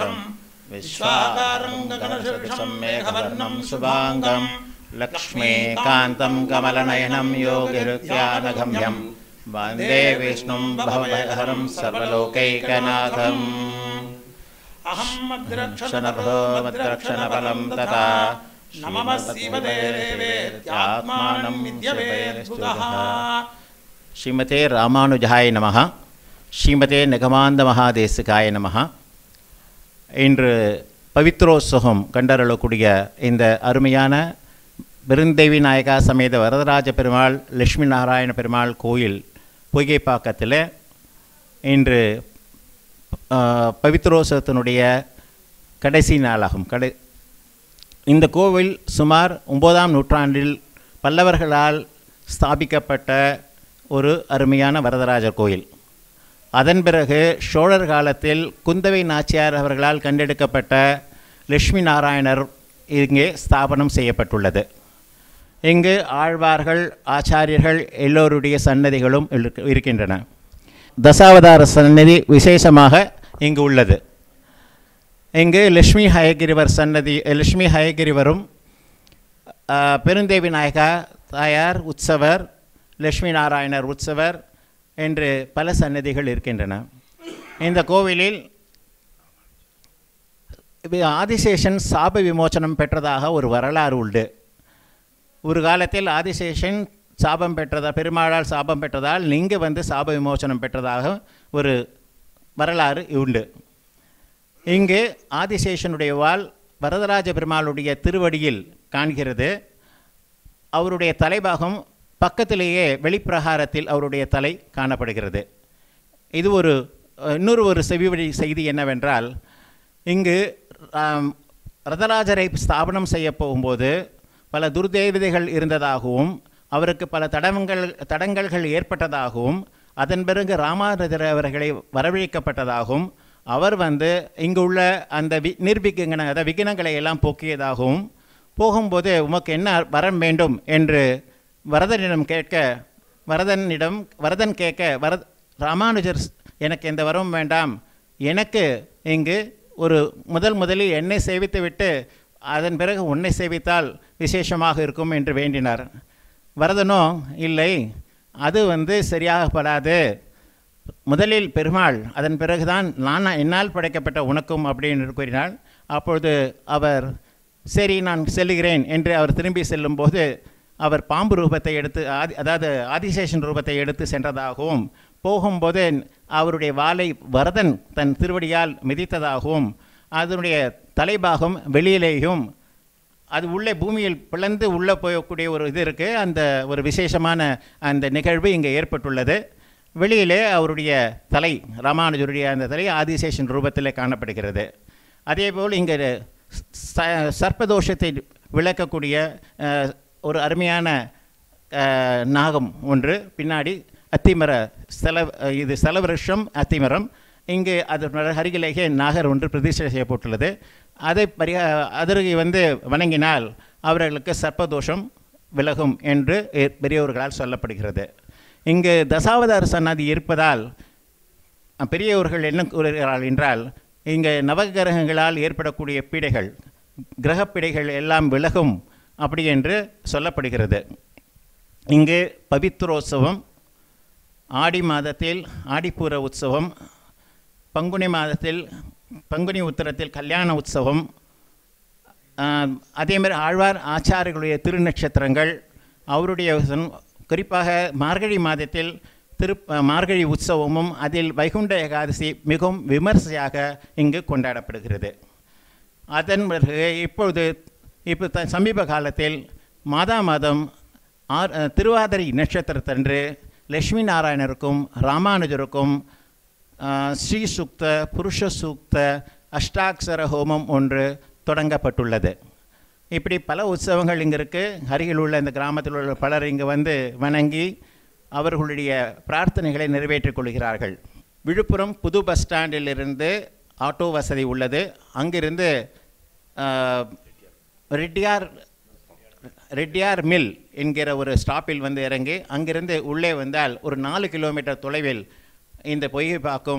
सदृशं विश्वाकारं गगनसदृशं मेघवर्णं शुभाङ्गं लक्ष्मीकान्तं कमलनयनं योगिहृत्यानगम्यं वन्दे विष्णुं भवभयहरं सर्वलोकैकनाथम् अहं क्षणभो मद्रक्षणबलं तथा नममस्सीवदेवेत्यात्मानं विद्यवेद्भुतः ஸ்ரீமதே ராமானுஜாய நமः ஸ்ரீமதே நிகமாந்த மகாதேசிகாய நமः இன்று பவித்ரோத்சவம் கண்டருளக்கூடிய இந்த அருமையான பெருந்தேவி நாயகா சமேத வரதராஜ பெருமாள் லட்சுமி நாராயண பெருமாள் கோயில் பொய்கைப்பாக்கத்தில் இன்று ஆ, பவித்ரோத்சவத்தினுடைய கடைசி நாளாகும் கடை இந்த கோவில் சுமார் ஒன்பதாம் நூற்றாண்டில் பல்லவர்களால் ஸ்தாபிக்கப்பட்ட ஒரு அருமையான வரதராஜர் கோயில் அதன் பிறகு சோழர் காலத்தில் குந்தவை நாச்சியார் அவர்களால் கண்டெடுக்கப்பட்ட லட்சுமி நாராயணர் இங்கே ஸ்தாபனம் செய்யப்பட்டுள்ளது இங்கு ஆழ்வார்கள் ஆச்சாரியர்கள் எல்லோருடைய சன்னதிகளும் இருக்கு- இருக்கின்றன தசாவதார சன்னதி விசேஷமாக இங்கு உள்ளது இங்கு லட்சுமி ஹயகிரிவர் சன்னதி லட்சுமி ஹயகிரிவரும் ஆ, பெருந்தேவி நாயகா தாயார் உற்சவர் லட்சுமி நாராயணர் உற்சவர் என்று பல சன்னதிகள் இருக்கின்றன இந்த கோவிலில் இது ஆதிசேஷன் சாப விமோசனம் பெற்றதாக ஒரு வரலாறு உண்டு ஒரு காலத்தில் ஆதிசேஷன் சாபம் பெற்றதா பெருமாளால் சாபம் பெற்றதால் நீங்க வந்து சாப விமோசனம் பெற்றதாக ஒரு வரலாறு உண்டு இங்கு ஆதிசேஷனுடைய வாள் வரதராஜ பெருமாளுடைய திருவடியில் காண்கிறது அவருடைய தலைபாகம் பக்கத்திலேயே வெளிப்பிரகாரத்தில் அவருடைய தலை காணப்படுகிறது இது ஒரு அஹ், இன்னொரு ஒரு செவிவழி செய்தி என்னவென்றால் இங்கு ஆம், ரதராஜரை ஸ்தாபனம் செய்ய போகும்போது பல துர்தேவதைகள் இருந்ததாகவும் அவருக்கு பல தடங்கள் தடங்கல்கள் ஏற்பட்டதாகவும் அதன் பிறகு ராமானுஜர் அவர்களை வரவழைக்கப்பட்டதாகவும் அவர் வந்து இங்கு உள்ள அந்த வி நிர்விகன அதாவது விக்னங்களை எல்லாம் போக்கியதாகவும் போகும்போது உமக்கு என்ன வரம் வேண்டும் என்று வரதனிடம் கேட்க வரதனிடம் வரதன் கேட்க வரத் ராமானுஜர் எனக்கு எந்த வரவும் வேண்டாம் எனக்கு இங்கு ஒரு முதல் முதலில் என்னை சேவித்து விட்டு அதன் பிறகு உன்னை சேவித்தால் விசேஷமாக இருக்கும் என்று வேண்டினார் வரதனோ இல்லை அது வந்து சரியாகப்படாது முதலில் பெருமாள் அதன் பிறகுதான் நான் என்னால் படைக்கப்பட்ட உனக்கும் அப்படின்னு கூறினாள் அப்பொழுது அவர் சரி நான் செல்லுகிறேன் என்று அவர் திரும்பி செல்லும்போது அவர் பாம்பு ரூபத்தை எடுத்து ஆதி அதாவது ஆதிசேஷன் ரூபத்தை எடுத்து சென்றதாகவும் போகும்போது அவருடைய வாளை வரதன் தன் திருவடியால் மிதித்ததாகவும் அதனுடைய தலைபாகம் வெளியிலேயும் அது உள்ளே பூமியில் பிளந்து உள்ளே போகக்கூடிய ஒரு இது இருக்குது அந்த ஒரு விசேஷமான அந்த நிகழ்வு இங்கே ஏற்பட்டுள்ளது வெளியிலே அவருடைய தலை ராமானுஜருடைய அந்த தலை ஆதிசேஷன் ரூபத்தில் காணப்படுகிறது அதேபோல் இங்கே ச- சர்ப்பதோஷத்தை விளக்கக்கூடிய அஹ், ஒரு அருமையான அஹ், நாகம் ஒன்று பின்னாடி அத்திமர ஸ்தல அஹ், இது ஸ்தலவிருஷம் அத்திமரம் இங்கு அதன் அருகிலேயே நாகர் ஒன்று பிரதிஷ்டை செய்யப்பட்டுள்ளது அதை பரிக அதற்கு வந்து வணங்கினால் அவர்களுக்கு சர்ப்பதோஷம் விலகும் என்று எ- பெரியவர்களால் சொல்லப்படுகிறது இங்கு தசாவதார சன்னதி இருப்பதால் அஹ், பெரியவர்கள் என்ன கூறுகிறார்கள் என்றால் இங்கே நவகிரகங்களால் ஏற்படக்கூடிய பீடைகள் கிரகப்பீடைகள் எல்லாம் விலகும் அப்படி என்று சொல்லப்படுகிறது இங்கு பவித்ரோத்சவம் ஆடி மாதத்தில் ஆடிப்பூர உற்சவம் பங்குனி மாதத்தில் பங்குனி உத்திரத்தில் கல்யாண உற்சவம் ஆஹ், அதே மாதிரி ஆழ்வார் ஆச்சாரியர்களுடைய திருநட்சத்திரங்கள் அவருடைய சன்- குறிப்பாக மார்கழி மாதத்தில் திரு மார்கழி உற்சவமும் அதில் வைகுண்ட ஏகாதசி மிகவும் விமர்சையாக இங்கு கொண்டாடப்படுகிறது அதன் பிறகு இப்பொழுது இப்போ த சமீப காலத்தில் மாதா மாதம் ஆர் அஹ், திருவாதிரை நட்சத்திரத்தன்று லட்சுமி நாராயணருக்கும் ராமானுஜருக்கும் ஆஹ், ஸ்ரீ சுக்த புருஷ சூக்த அஷ்டாட்சர ஹோமம் ஒன்று தொடங்கப்பட்டுள்ளது இப்படி பல உற்சவங்கள் இங்கே இருக்குது அருகில் உள்ள இந்த கிராமத்தில் உள்ள பலர் இங்கு வந்து வணங்கி அவர்களுடைய பிரார்த்தனைகளை நிறைவேற்றிக் கொள்கிறார்கள் விழுப்புரம் புது பஸ் ஸ்டாண்டிலிருந்து ஆட்டோ வசதி உள்ளது அங்கிருந்து ஆஹ், ரெட்டியார் ரெட்டியார் மில் என்கிற ஒரு ஸ்டாப்பில் வந்து இறங்கி அங்கிருந்து உள்ளே வந்தால் ஒரு நாலு கிலோமீட்டர் தொலைவில் இந்த பொய்கைப்பாக்கம்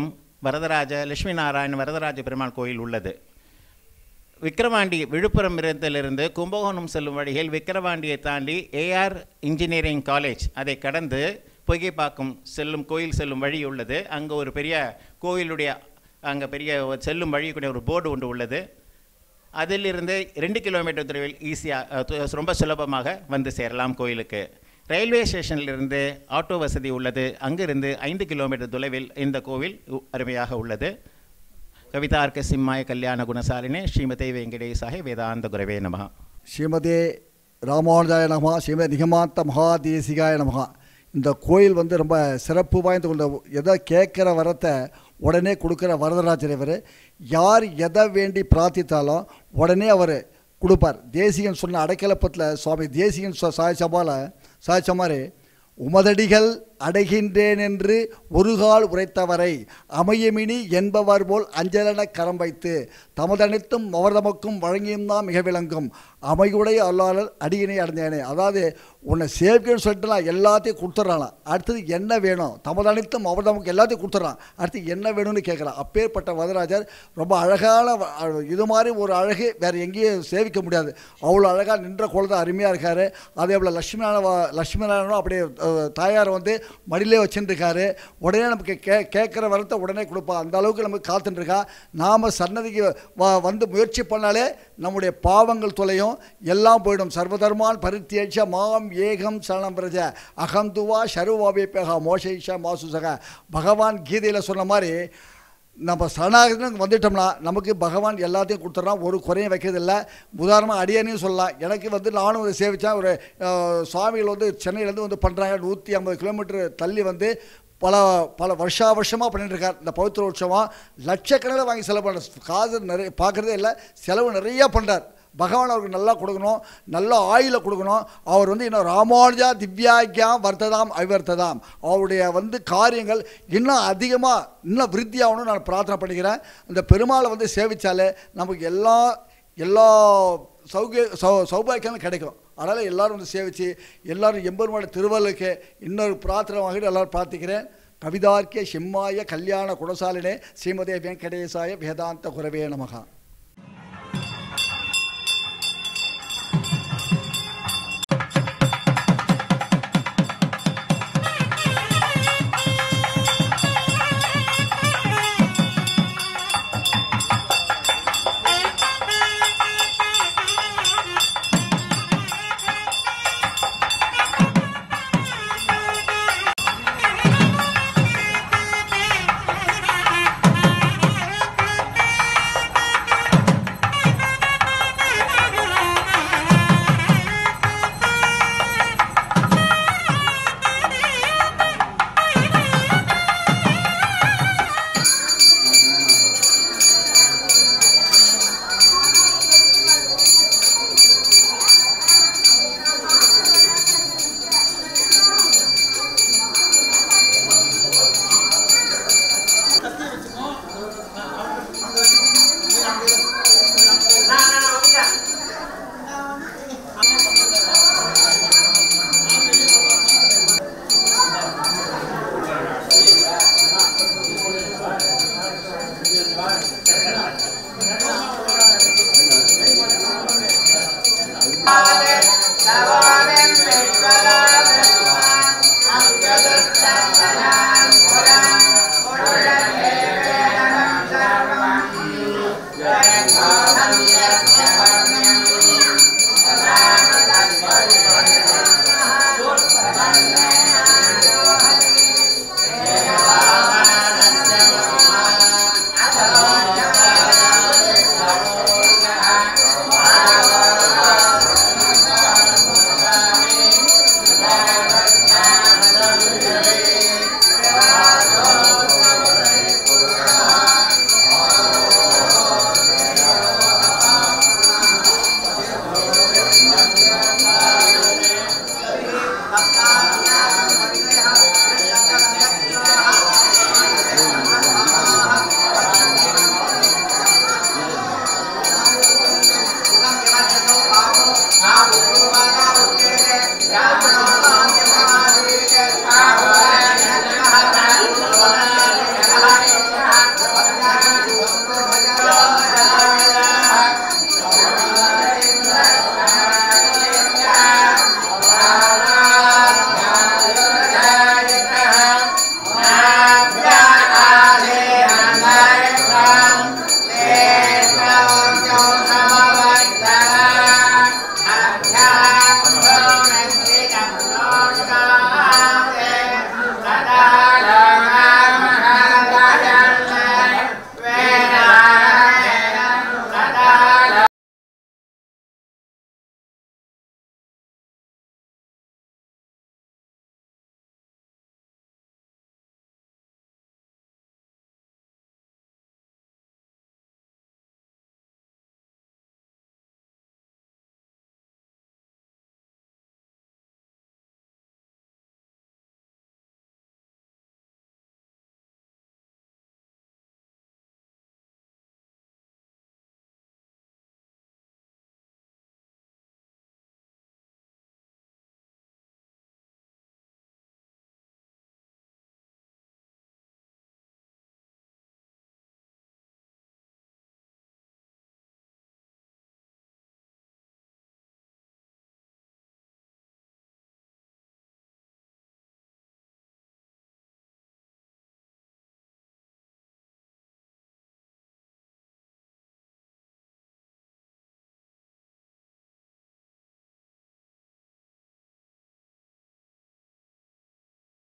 வரதராஜ லட்சுமி நாராயண வரதராஜ பெருமாள் கோயில் உள்ளது விக்கிரவாண்டி விழுப்புரம் இடத்திலிருந்து கும்பகோணம் செல்லும் வழியில் விக்கிரவாண்டியை தாண்டி ஏஆர் இன்ஜினியரிங் காலேஜ் அதை கடந்து பொய்கைப்பாக்கம் செல்லும் கோயில் செல்லும் வழி உள்ளது அங்கே ஒரு பெரிய கோயிலுடைய அங்கே பெரிய ஒரு செல்லும் வழிக்கூடிய ஒரு போர்டு ஒன்று உள்ளது அதிலிருந்து ரெண்டு கிலோமீட்டர் தொலைவில் ஈஸியாக ரொம்ப சுலபமாக வந்து சேரலாம் கோயிலுக்கு ரயில்வே ஸ்டேஷனிலிருந்து ஆட்டோ வசதி உள்ளது அங்கிருந்து ஐந்து கிலோமீட்டர் தொலைவில் இந்த கோவில் உ- அருமையாக உள்ளது கவிதார்க்க சிம்மாய கல்யாண குணசாலினே ஸ்ரீமதி வெங்கடேசாய வேதாந்த குரவே நமஹ ஸ்ரீமதே ராமானுஜாய நமகா ஸ்ரீமதி நிகமாந்த மகாதேசிகாய நமகா இந்த கோயில் வந்து ரொம்ப சிறப்பு வாய்ந்த கொண்ட எதை கேட்குற வரத்தை உடனே கொடுக்குற வரதராஜர் இவர் யார் எதை வேண்டி பிரார்த்தித்தாலும் உடனே அவர் கொடுப்பார் தேசிகன் சொன்ன அடைக்கலப்பத்தில் சுவாமி தேசிகன் சொ- சாய்ச்சபால சாய்ச்ச மாதிரி உமதடிகள் அடைகின்றேன் என்று ஒரு கால் உரைத்தவரை அமையமினி என்பவர் போல் அஞ்சலென கரம் வைத்து தமதனைத்தும் அவர் தமக்கும் வழங்கியும் தான் மிக விளங்கும் அமையுடைய அல்லாளர் அடியினை அடைஞ்சேனே அதாவது உன்னை சேவிக்கணும்னு சொல்லிட்டு நான் எல்லாத்தையும் கொடுத்துட்றான் அடுத்தது என்ன வேணும் தமதனைத்தும் அவர் தமக்கு எல்லாத்தையும் கொடுத்துட்றான் அடுத்து என்ன வேணும்னு கேட்குறான் அப்பேற்பட்ட வரதராஜர் ரொம்ப அழகான வ- அ- இது மாதிரி ஒரு அழகு வேறு எங்கேயும் சேவிக்க முடியாது அவ்வளோ அழகாக நின்ற குழந்தை அருமையாக இருக்கார் அதே போல் லட்சுமி நாராயண லட்சுமி நாராயணனும் அப்படியே அஹ், தாயார் வந்து மடியிலே வச்சுட்டுருக்காரு உடனே நமக்கு கே கேட்குற வரத்தை உடனே கொடுப்பா அந்த அளவுக்கு நமக்கு காத்துட்டுருக்கா நாம் சன்னதிக்கு வ வந்து முயற்சி பண்ணாலே நம்முடைய பாவங்கள் தொலையும் எல்லாம் போயிடும் சர்வதர்மான் பரித்தியட்ச மாம் ஏகம் சரணம் பிரஜ அகந்துவா சருவாபிப்பேகா மோஷைஷ மாசுசக பகவான் கீதையில் சொன்ன மாதிரி நம்ம சரணாகதின்னு வந்துட்டோம்னா நமக்கு பகவான் எல்லாத்தையும் கொடுத்துட்றான் ஒரு குறையும் வைக்கிறதில்ல உதாரணமாக அடியனையும் சொல்லலாம் எனக்கு வந்து நானும் ஒரு சேவிச்சேன் ஒரு அஹ், சுவாமிகள் வந்து சென்னையிலேருந்து வந்து பண்ணுறாங்க நூற்றி ஐம்பது கிலோமீட்டர் தள்ளி வந்து பல பல வருஷா வருஷமாக பண்ணிட்டு இருக்கார் இந்த பவித்திர உற்சவம் லட்சக்கணக்கில் வாங்கி செலவு பண்ணுற காசு நிறைய பார்க்குறதே இல்லை செலவு நிறையா பண்ணுறார் பகவான் அவருக்கு நல்லா கொடுக்கணும் நல்ல ஆயில கொடுக்கணும் அவர் வந்து இன்னும் ராமானுஜா திவ்யாக்கியாம் வர்த்ததாம் அவிவர்த்ததாம் அவருடைய வந்து காரியங்கள் இன்னும் அதிகமாக இன்னும் விருத்தி ஆகணும்னு நான் பிரார்த்தனை பண்ணிக்கிறேன் இந்த பெருமாளை வந்து சேவிச்சாலே நமக்கு எல்லா எல்லா சௌகிய சௌ சௌபாக்கியமும் கிடைக்கும் அதனால் எல்லாரும் வந்து சேவிச்சு எல்லாரும் எம்பெருமாட திருவள்ளுக்கு இன்னொரு பிரார்த்தனை வாங்கிட்டு எல்லாரும் பிரார்த்திக்கிறேன் கவிதார்க்கிய சிம்மாய கல்யாண குணசாலினே ஸ்ரீமதே வெங்கடேசாய வேதாந்த குரவே நமகா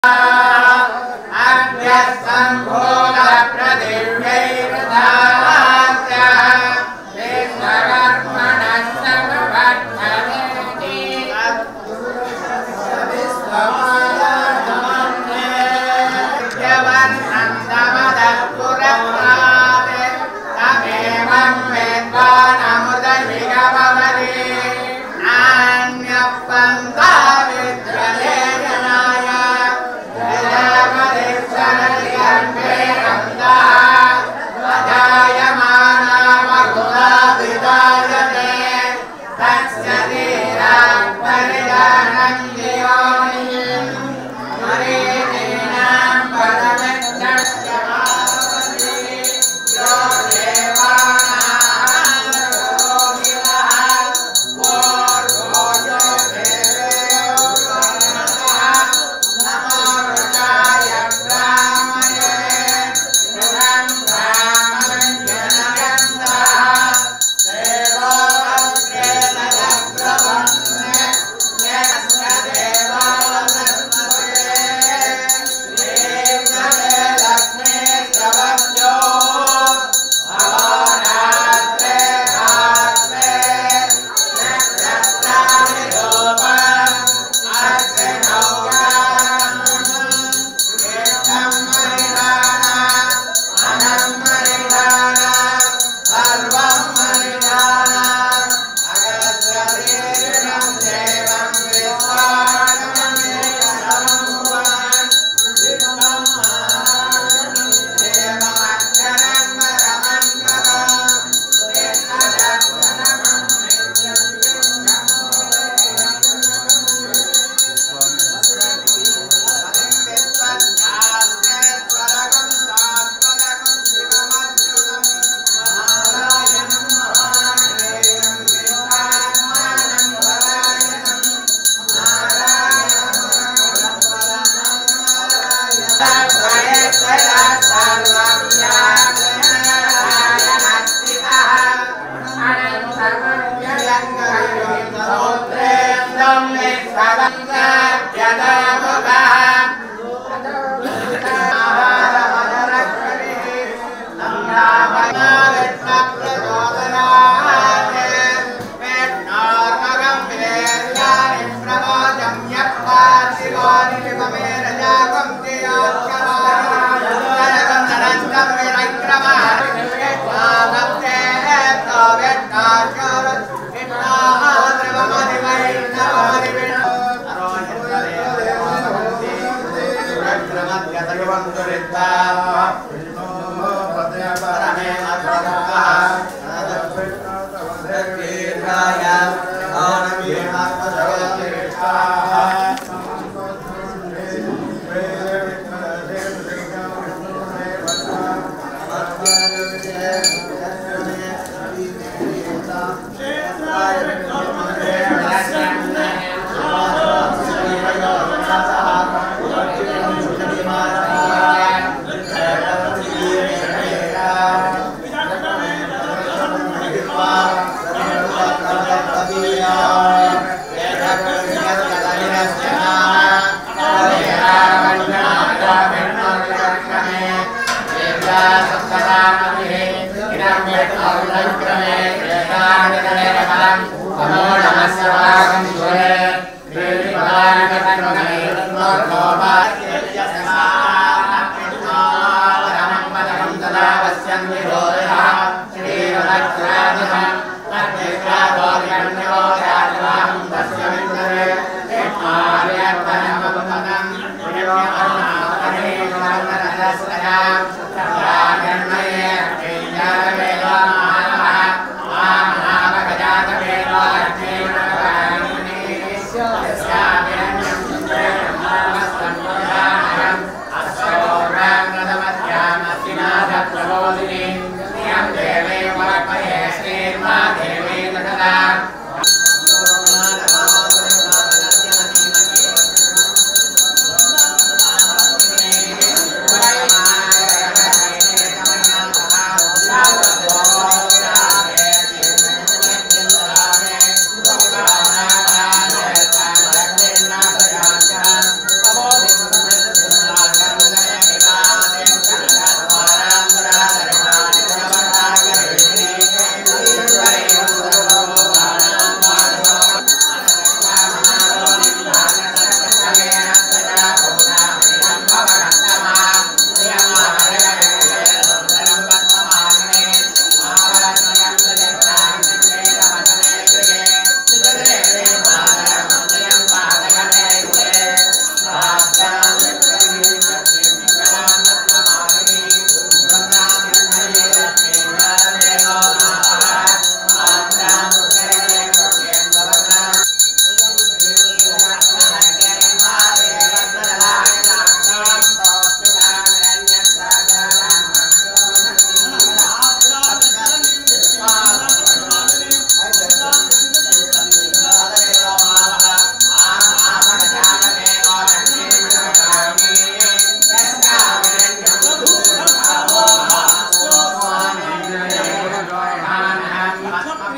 Thank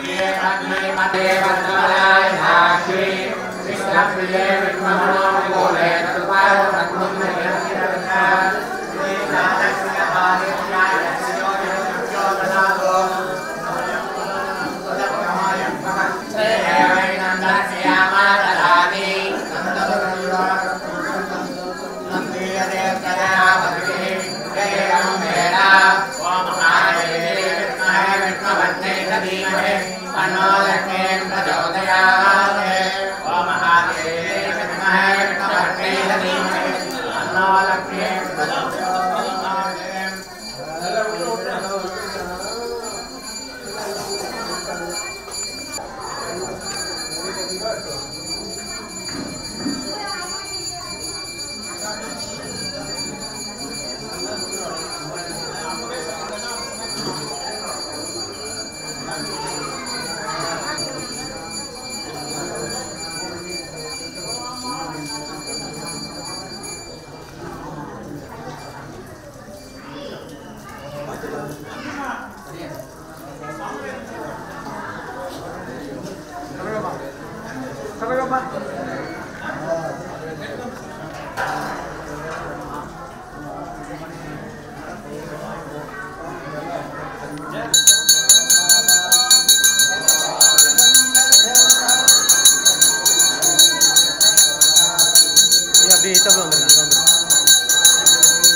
அப்படியே இத்தப்பல வந்துருங்க அங்க வந்துருங்க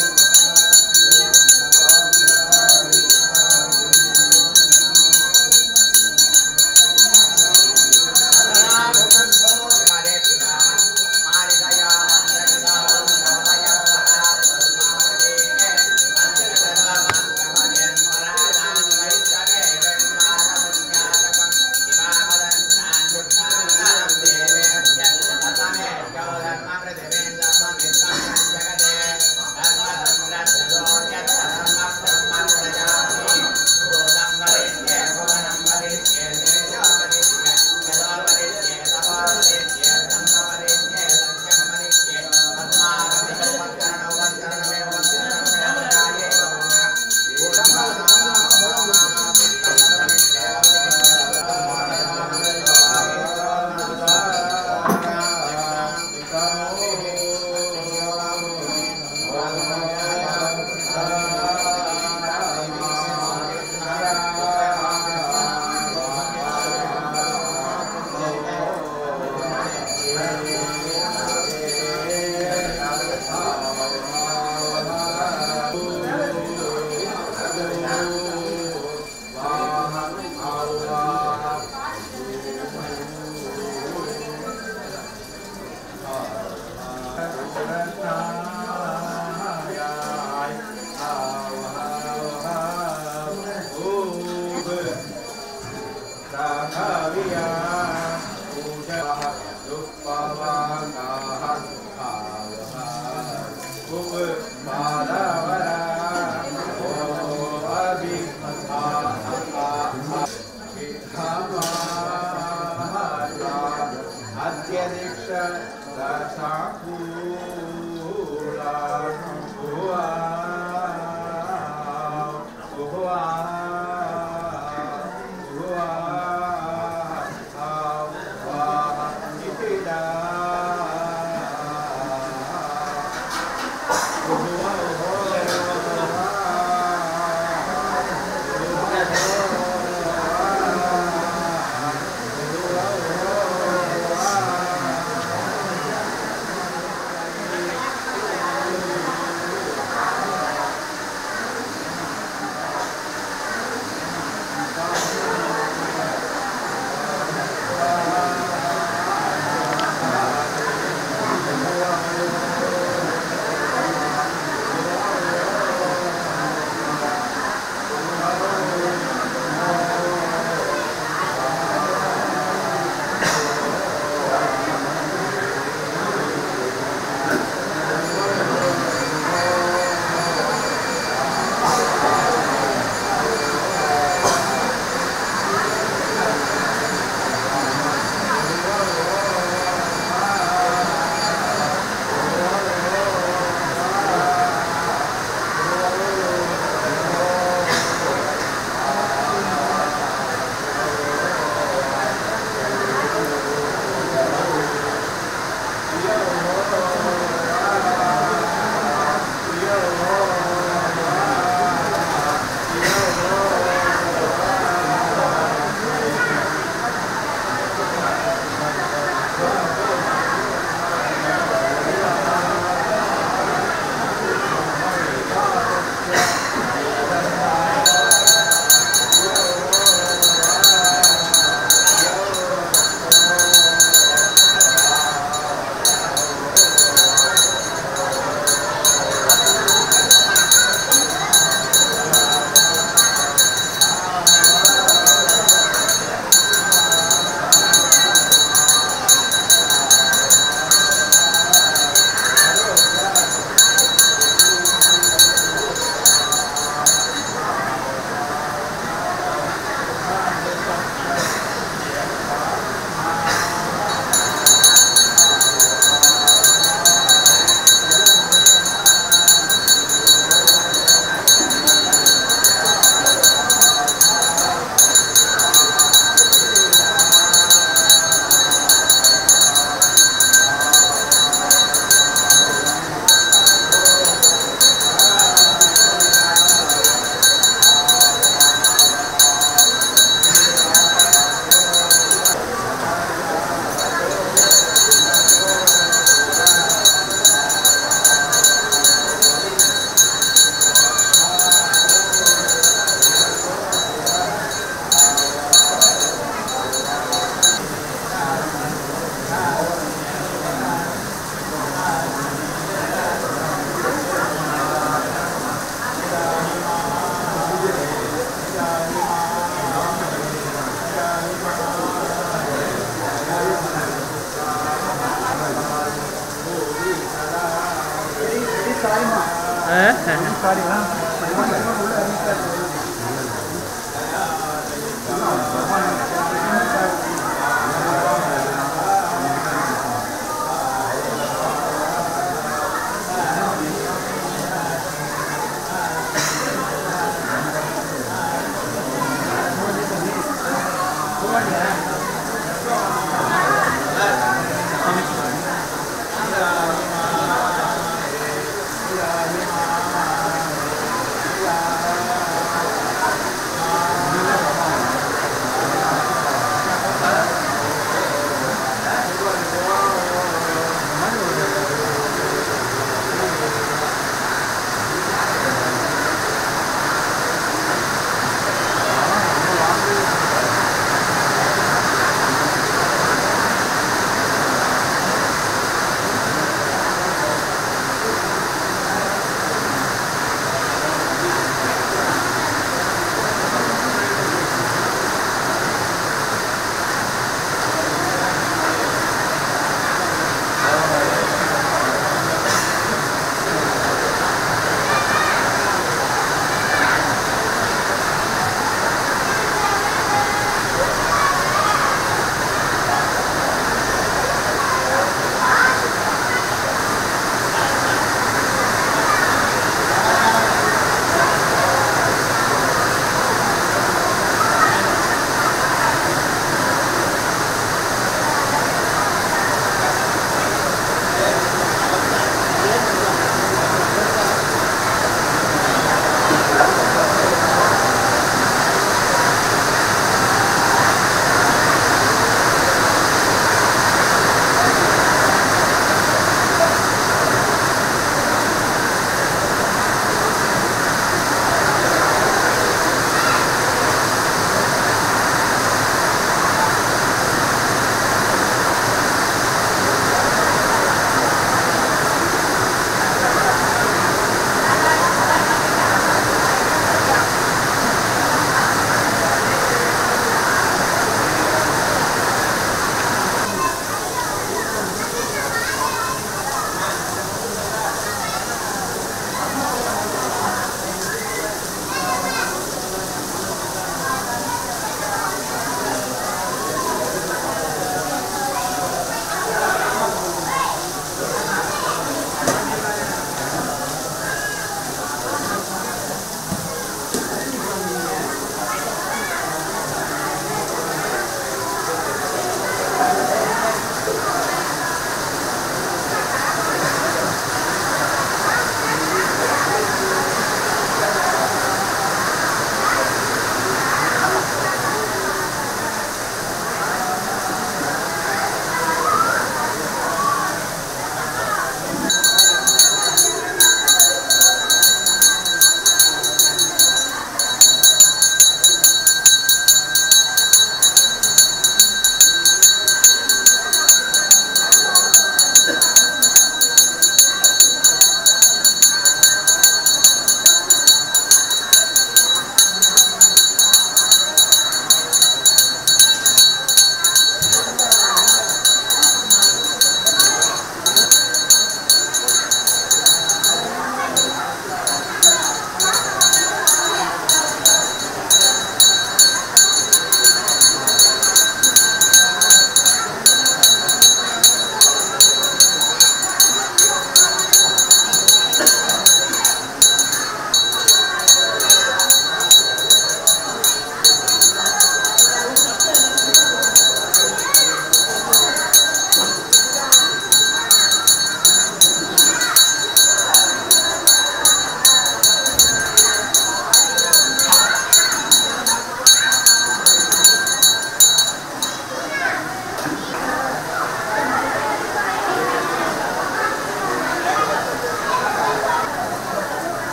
अध्यक्ष दशाकूला भुवा भुवा भुवा आवा इतिदा भुवा भुवा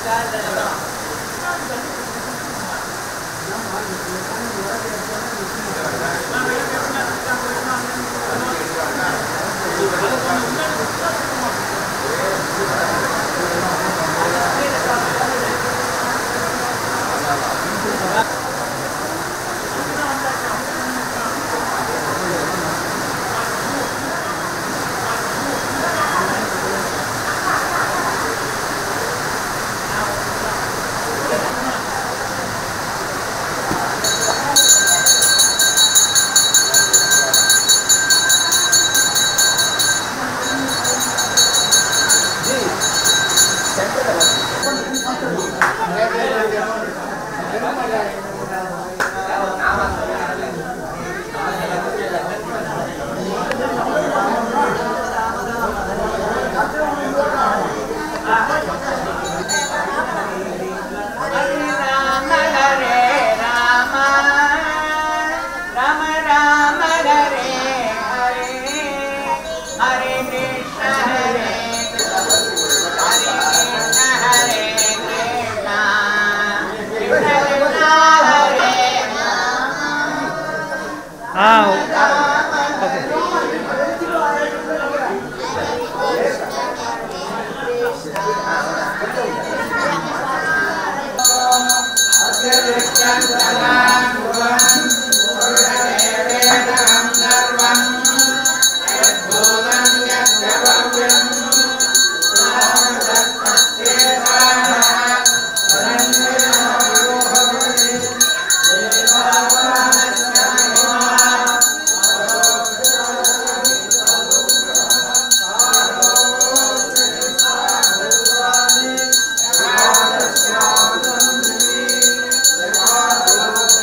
ராம ஹரே ராம ராம ராம ஹரே ஹரே ஹரே கிருஷ்ண ஹரே ஹரே கிருஷ்ண ஹரே கிருஷ்ண கிருஷ்ண கிருஷ்ண ஹரே ஆ ஓகே Hare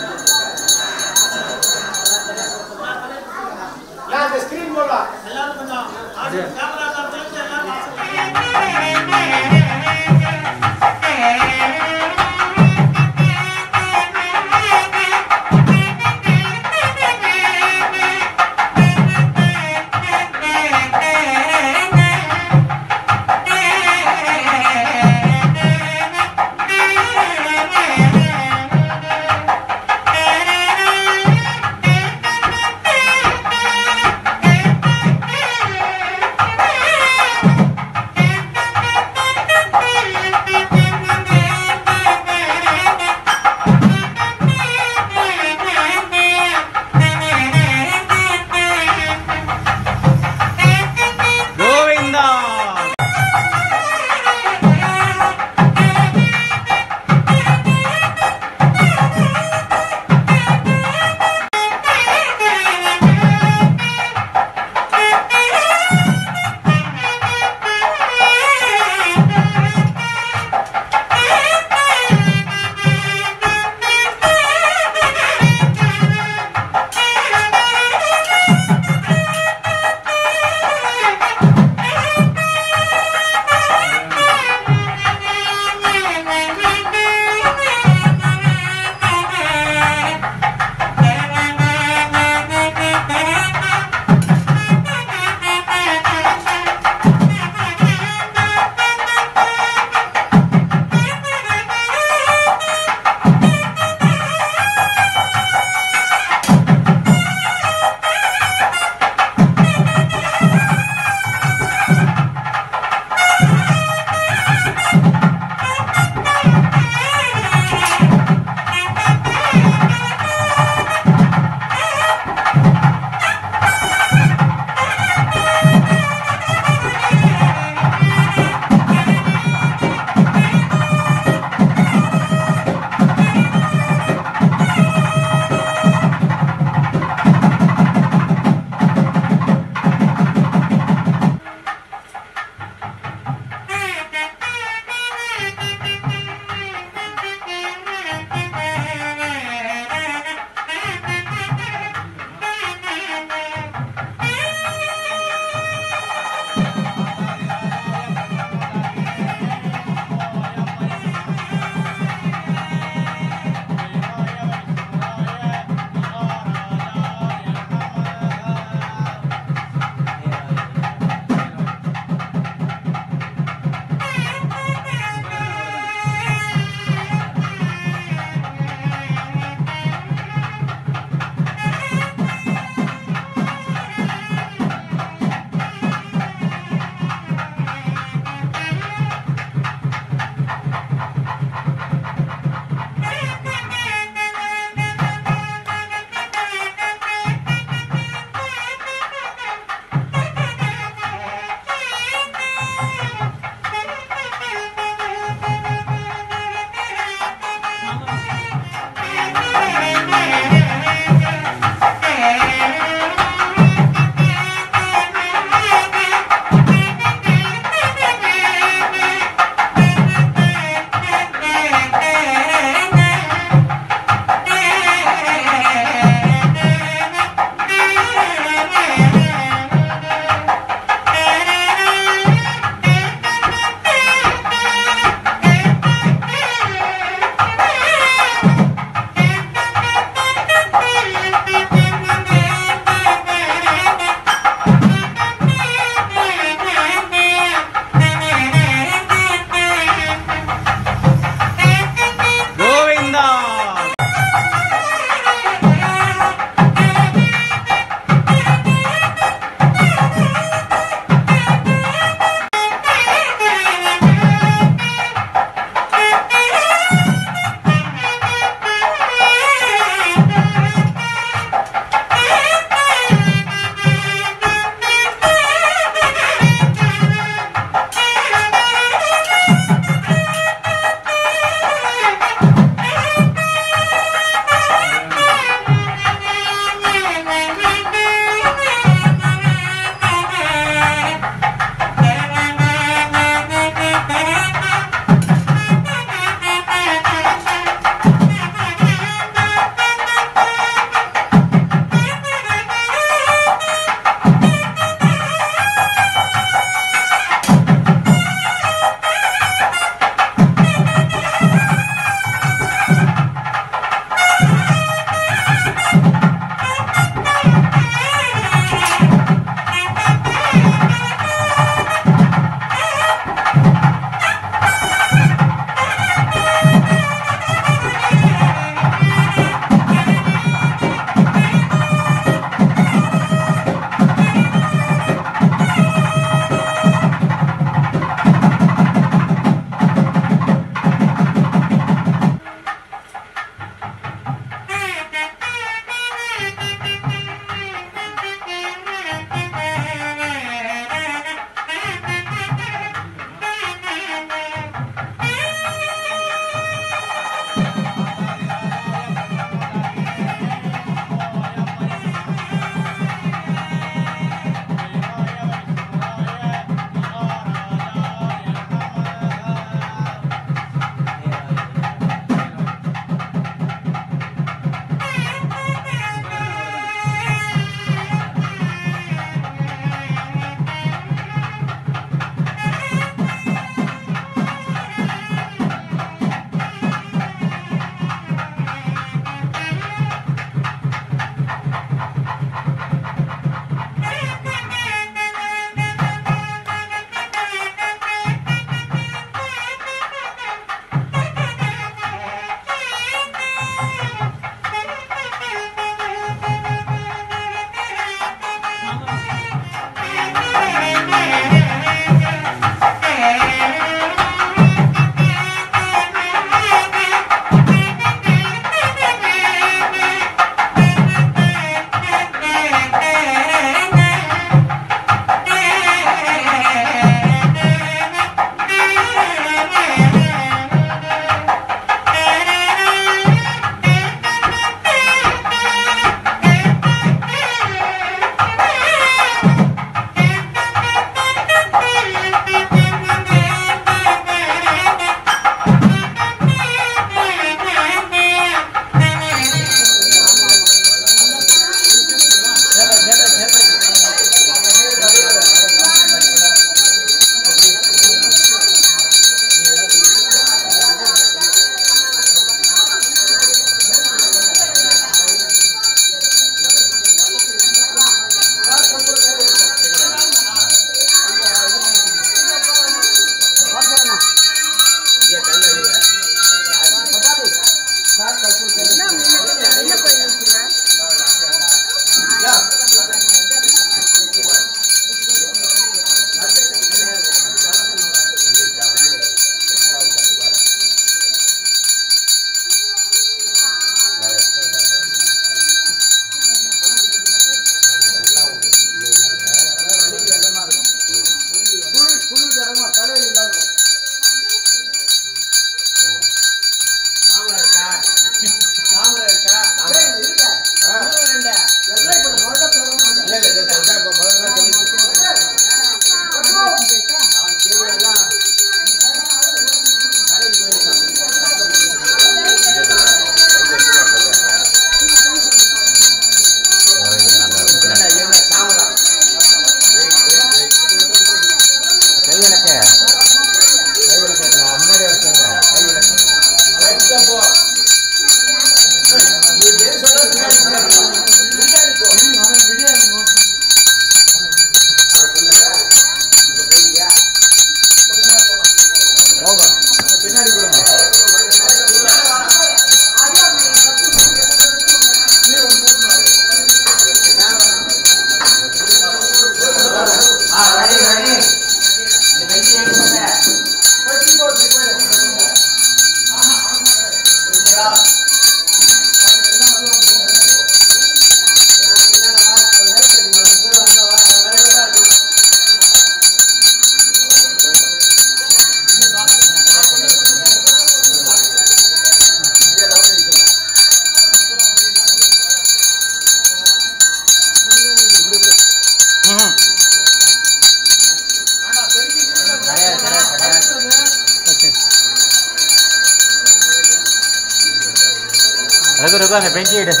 ரகு ரகு அந்த பெஞ்சி எடு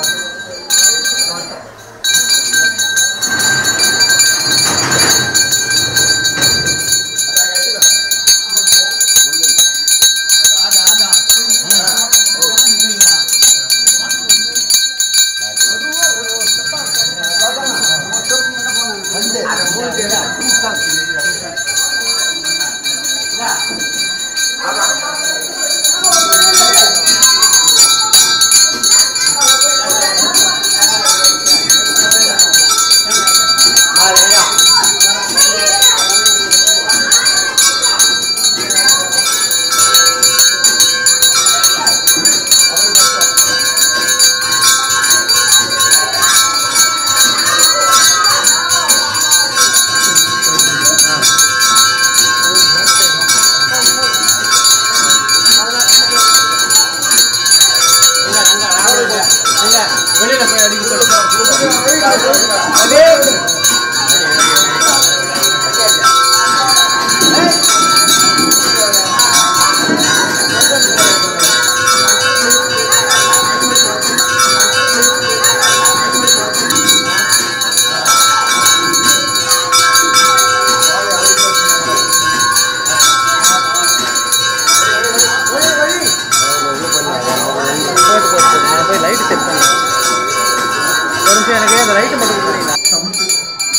வெளியில போய் அடிக்க நான் போய் லைட் செட் பண்ணேன் ஒரு நிமிஷம் எனக்கு அந்த லைட்டு மட்டும் கொடுக்குறீங்களா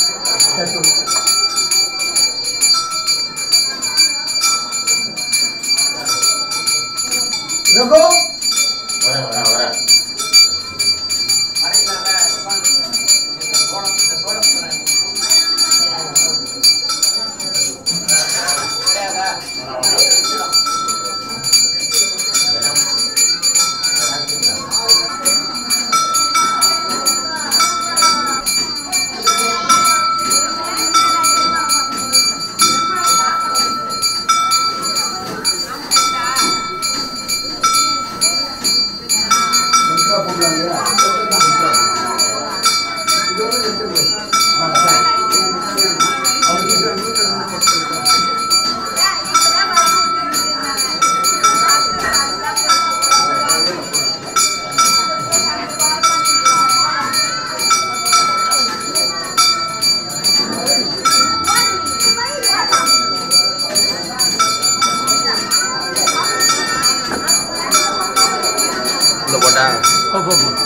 போ போ போ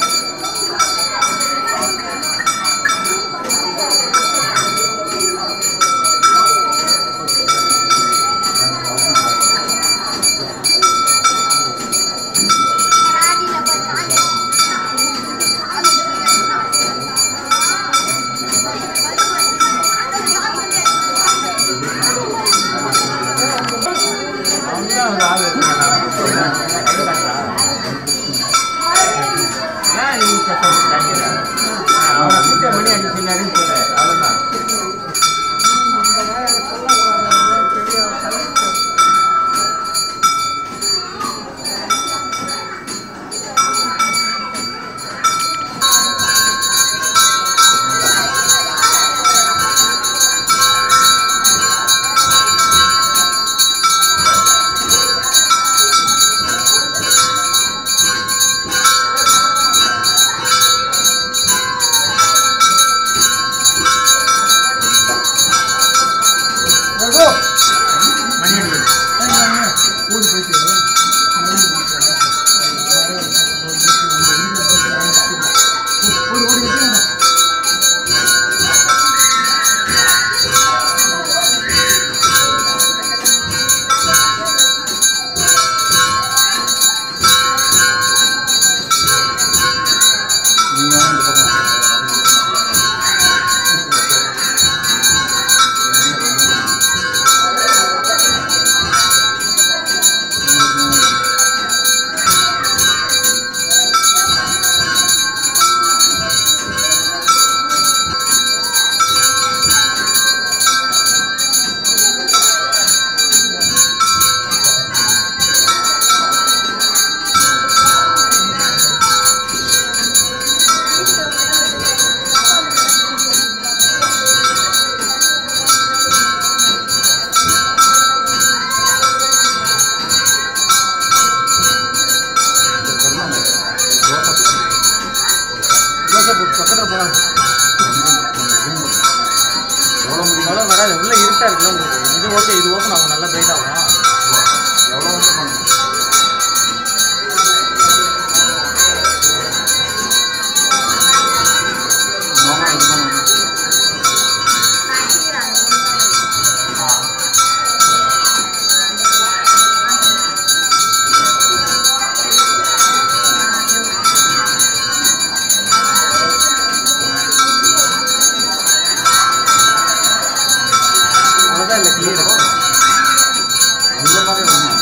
மணி அடிச்சு அவ்வளோதான் மணி அடிச்சு பிரைட்டாக இருக்குல்ல உங்களுக்கு இது ஓகே இது ஓப்பன் ஆகும் நல்லா பிரைட் ஆகும் எவ்வளோ வந்து பண்ணுங்க அவ்வளோதான் இல்லை கிளியர் அந்த மாதிரி வேணும்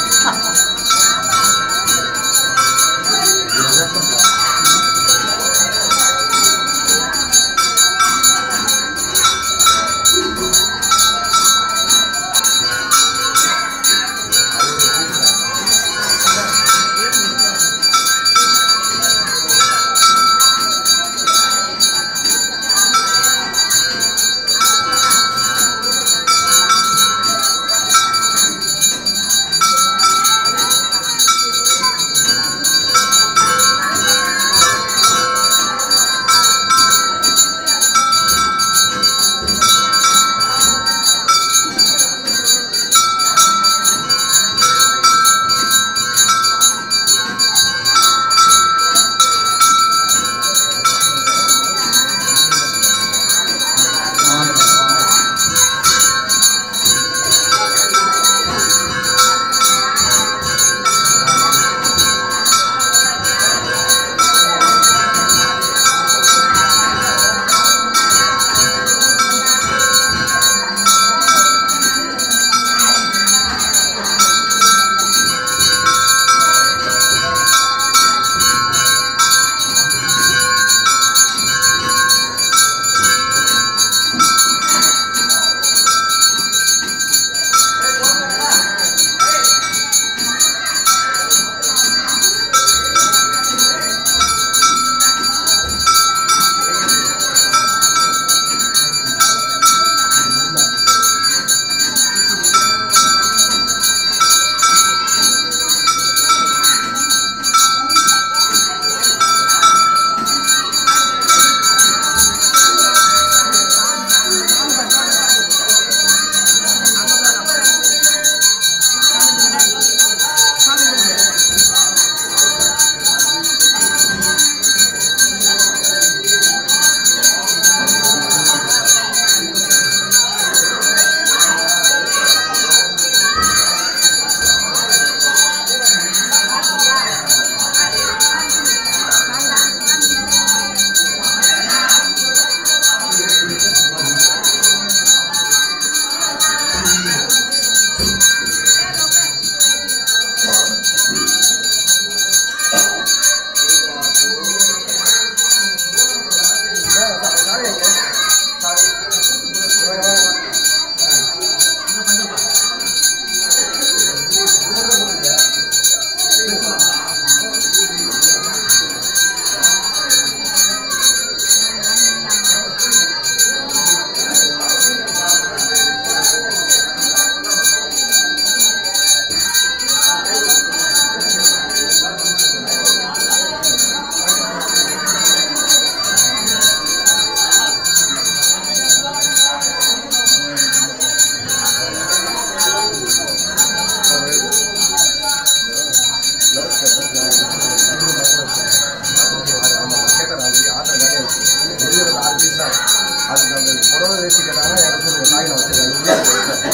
அதுக்கு அந்த புடவை வேஷ்டி கேட்டாங்கன்னா இடத்துல காயின் வச்சுருக்காங்க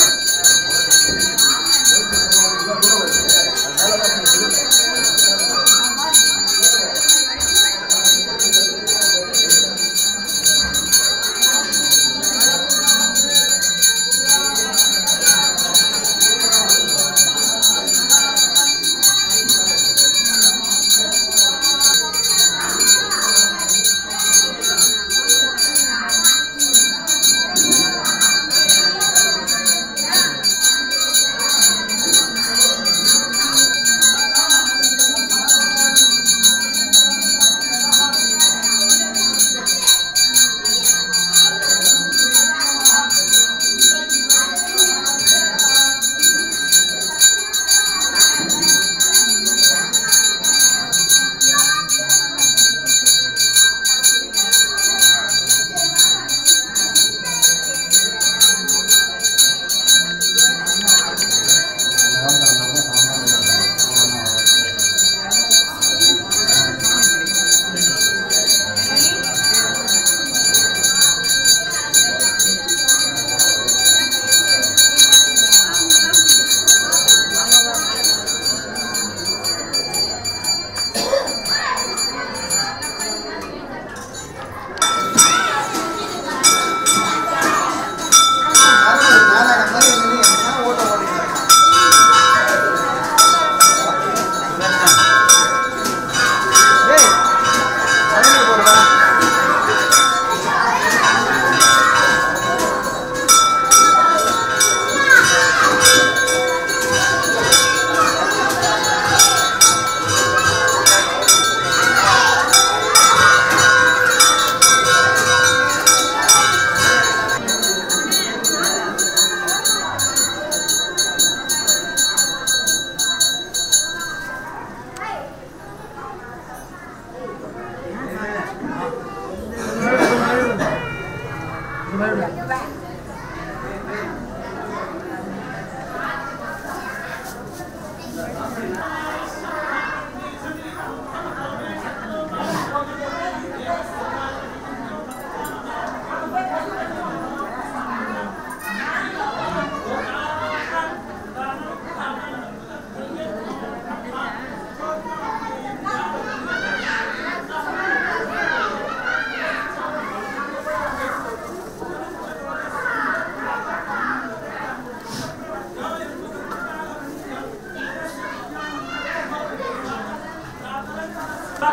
ஆ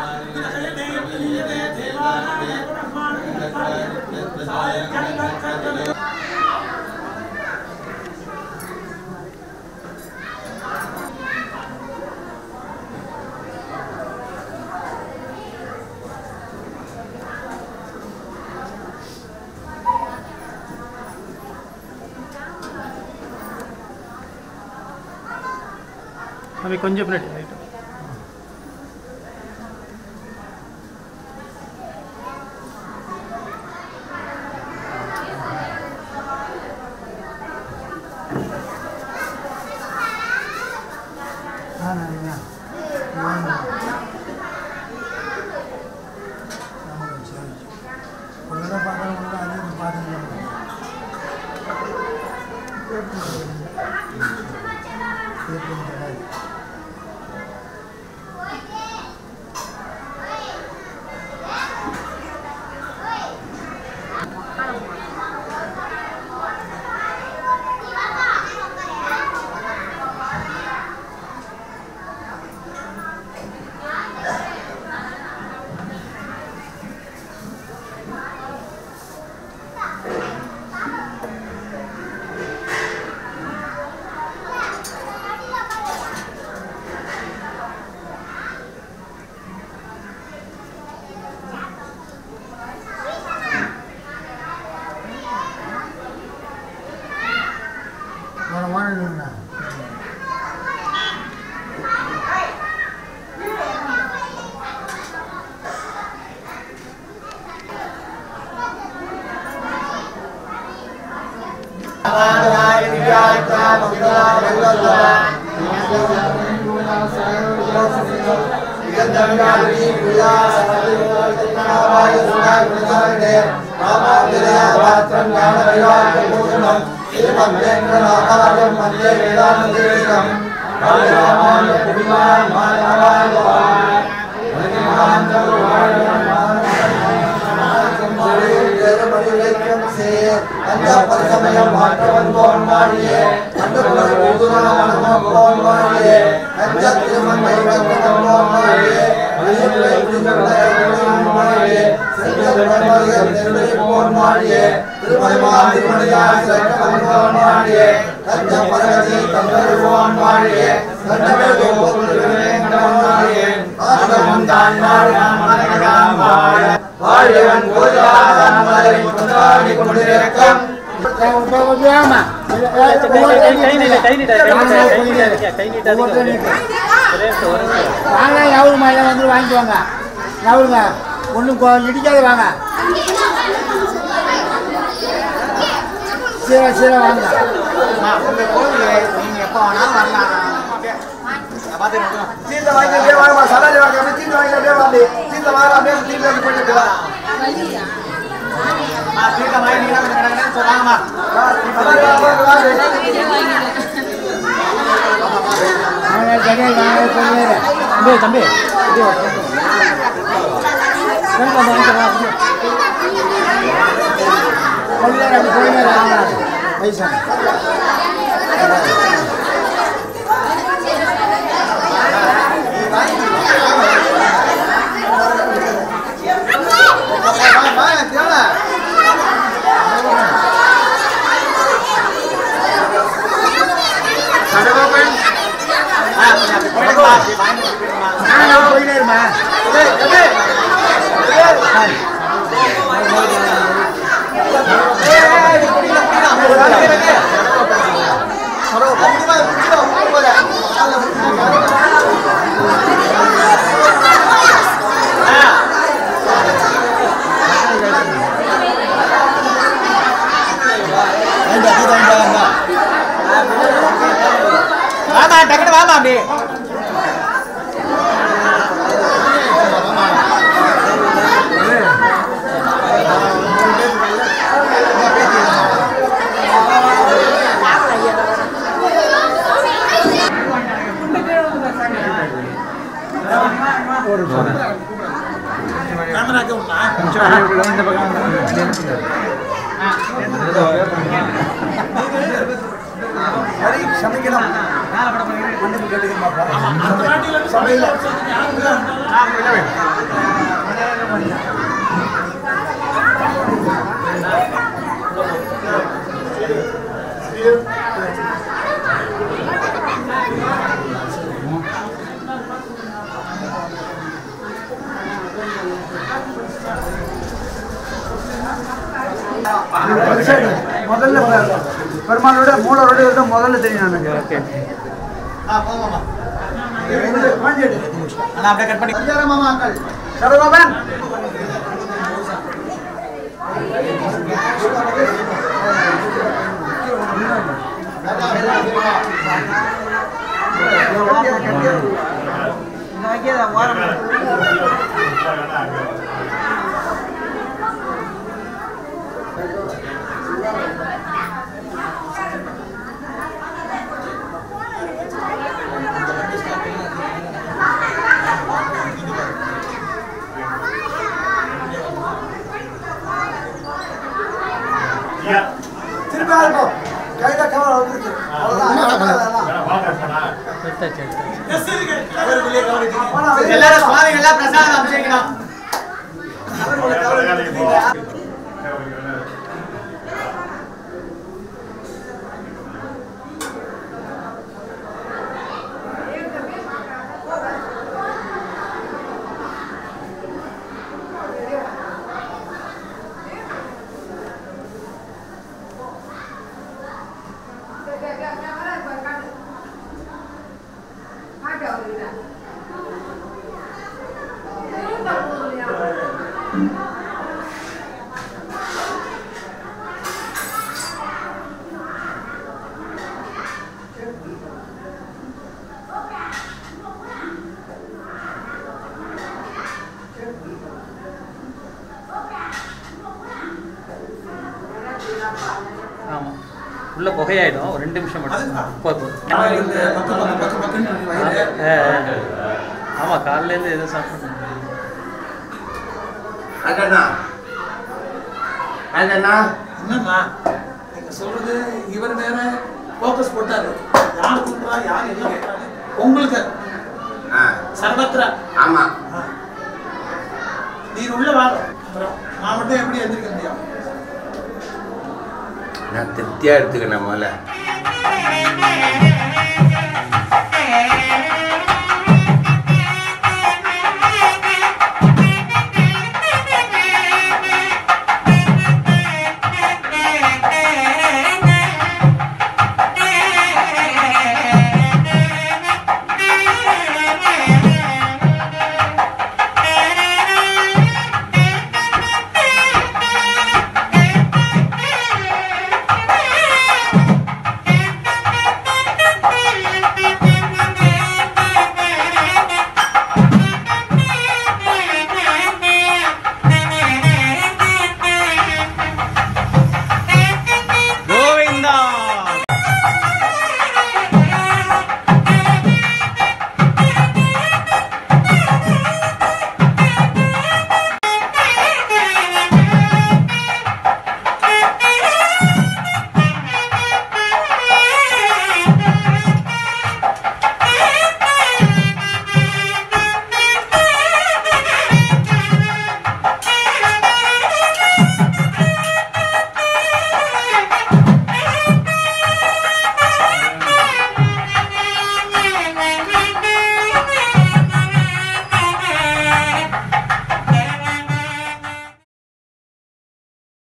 அவை கொஞ்சம் பின்னாடி ரைட்டு சமயம் மாற்றவன் போன் மாடியே அண்டபுரம் ஊதுராமணம் போன் மாடியே அஞ்ச திருமணை வெங்கடம் போன் மாடியே அழிவுரை திருமணம் மாடியே செஞ்சபுரம் நெருடை போன் மாடியே திருமலைமா திருமலையாய் சட்டம் போன் மாடியே கஞ்ச பரகதி தந்தரு போன் மாடியே கண்டபெரு கோபுரம் மாடியே ஆதவன் தான் மாடாம் மனகடாம் வாழ வாழியவன் கோயிலாதான் மலரை கொண்டாடி கொண்டிருக்கும் கை நீட்ட கை நீட்ட கை நீட்ட கை நீட்டாதீங்க வாங்க நவரு மாயில வந்து வாங்கிக்குவாங்க நவருங்க ஒன்றும் இடிக்காத வாங்க சீர சீர வாங்க உங்க கோவில் நீங்க எப்போ வேணாலும் வரலாம் தீர்த்த வாங்கி அப்படியே வாங்கம்மா சலாஜி வாங்க அப்படியே தீர்த்த வாங்கி அப்படியே வாங்க தீர்த்த வாங்க அப்படியே தீர்த்த வாங்கி போயிட்டு வா. தீர்க்க மாதிரி நீங்க கொஞ்சம் கிடக்குன்னு சொல்லாங்கம்மா சலாஜி வாங்க, வாங்க, வாங்க. அவங்க தனியாக வாங்க சொல்லுவாரு தம்பி தம்பி இது வா. ஃப்ரண்ட்ல வந்து வாங்கிட்டு வா. சொல்லுவாரு அப்படி போயிடுவாரு வாங்க பைசா வாங்க, வாங்க, தேவை. நான் போயிடுமா டேய், டேய். வாமா டக்குனு வாமா அப்படி வரி சமைக்கணும் மன்னிப்பு கேட்டுக்கிறோம் சமையல முதல்ல பெருமாளோட மூலரோட இருந்தா முதல்ல தெரியும் எனக்கு ஓகே அப்படியே கட் பண்ணி மாமாக்கள் சரகோபன் திருப்பி இருக்கும் கையில கவர் வந்துருக்கு எடுத்தாச்சு எடுத்தாச்சு எல்லாரும் சுவாமிகள்லாம் பிரசாதம் அமைச்சிருக்கணும் ஆமாம் உள்ள புகையாயிடும் ஒரு ரெண்டு நிமிஷம் மட்டும் போ போ ஆமாம் காலையிலேருந்து எதுவும் சாப்பிடணும் அண்ணா அண்ணா என்னம்மா நீங்க சொல்றது இவர் வேற ஃபோக்கஸ் போட்டாரு யார் கூப்பிடுறா யார் என்ன கேட்டாரு உங்களுக்கு ஆ சர்வத்ரா ஆமா நீர் உள்ள வாங்க அப்புறம் நான் மட்டும் எப்படி எந்திரிக்க முடியும் நான் திருப்தியா எடுத்துக்கணும் முதல்ல